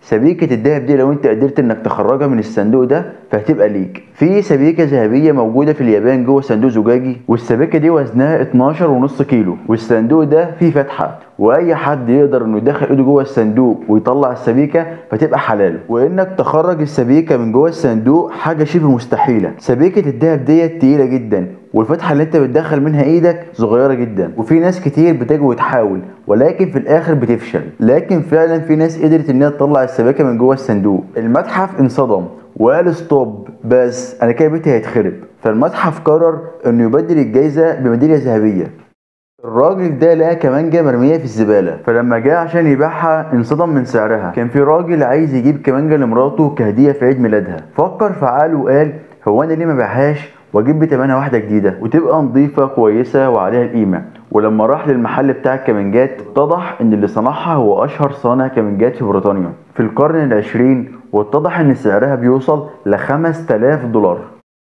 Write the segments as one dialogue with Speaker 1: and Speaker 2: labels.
Speaker 1: سبيكة الدهب دي لو انت قدرت انك تخرجها من الصندوق ده فهتبقى ليك في سبيكة ذهبية موجودة في اليابان جوه صندوق زجاجي والسبيكة دي وزنها 12 ونص كيلو والصندوق ده فيه فتحة واي حد يقدر انه يدخل ايده جوه الصندوق ويطلع السبيكة فتبقى حلال وانك تخرج السبيكة من جوه الصندوق حاجة شبه مستحيلة سبيكة الدهب ديت تقيلة جدا والفتحة اللي انت بتدخل منها ايدك صغيرة جدا وفي ناس كتير بتجي وتحاول ولكن في الاخر بتفشل لكن فعلا في ناس قدرت انها تطلع السبيكة من جوه الصندوق المتحف انصدم وقال ستوب بس انا كده بيتي هيتخرب فالمتحف قرر انه يبدل الجايزة بميدالية ذهبية الراجل ده لقى كمانجة مرمية في الزبالة فلما جه عشان يبيعها انصدم من سعرها كان في راجل عايز يجيب كمانجة لمراته كهدية في عيد ميلادها فكر في عقله وقال هو انا ليه ما بيعهاش واجيب بتمنها واحدة جديدة وتبقى نظيفة كويسة وعليها القيمة ولما راح للمحل بتاع الكمانجات اتضح ان اللي صنعها هو اشهر صانع كمانجات في بريطانيا في القرن العشرين واتضح ان سعرها بيوصل ل 5000 دولار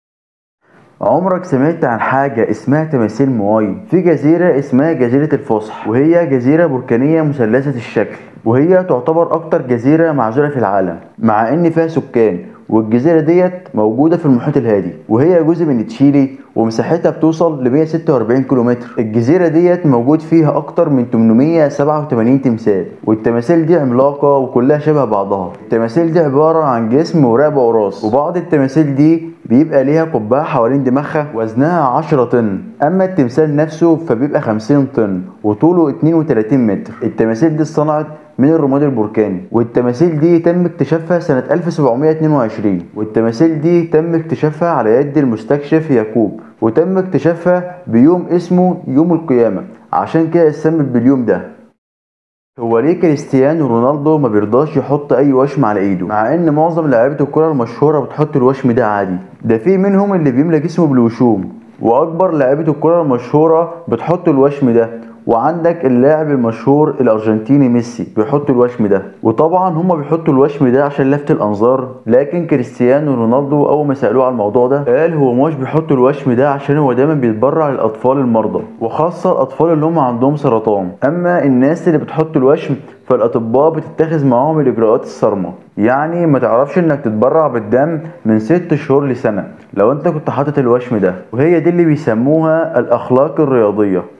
Speaker 1: عمرك سمعت عن حاجة اسمها تماثيل مواي في جزيرة اسمها جزيرة الفصح وهي جزيرة بركانية مثلثة الشكل وهي تعتبر أكتر جزيرة معزولة في العالم مع إن فيها سكان والجزيرة ديت موجودة في المحيط الهادي وهي جزء من تشيلي ومساحتها بتوصل ل 146 كيلومتر الجزيرة ديت موجود فيها أكتر من 887 تمثال والتماثيل دي عملاقة وكلها شبه بعضها التماثيل دي عبارة عن جسم ورقبة وراس وبعض التماثيل دي بيبقى ليها قبعة حوالين دماغها وزنها 10 طن أما التمثال نفسه فبيبقى 50 طن وطوله 32 متر التماثيل دي اتصنعت من الرماد البركاني والتماثيل دي تم اكتشافها سنة 1722 والتماثيل دي تم اكتشافها على يد المستكشف يعقوب وتم اكتشافها بيوم اسمه يوم القيامة عشان كده اتسمت باليوم ده هو ليه كريستيانو رونالدو ما بيرضاش يحط اي وشم على ايده مع ان معظم لاعيبه الكره المشهوره بتحط الوشم ده عادي ده في منهم اللي بيملى جسمه بالوشوم واكبر لاعيبه الكره المشهوره بتحط الوشم ده وعندك اللاعب المشهور الارجنتيني ميسي بيحط الوشم ده وطبعا هما بيحطوا الوشم ده عشان لفت الانظار لكن كريستيانو رونالدو اول ما سالوه على الموضوع ده قال هو مش بيحط الوشم ده عشان هو دايما بيتبرع للاطفال المرضى وخاصه الاطفال اللي هم عندهم سرطان اما الناس اللي بتحط الوشم فالاطباء بتتخذ معاهم الاجراءات الصارمه يعني ما تعرفش انك تتبرع بالدم من ست شهور لسنه لو انت كنت حاطط الوشم ده وهي دي اللي بيسموها الاخلاق الرياضيه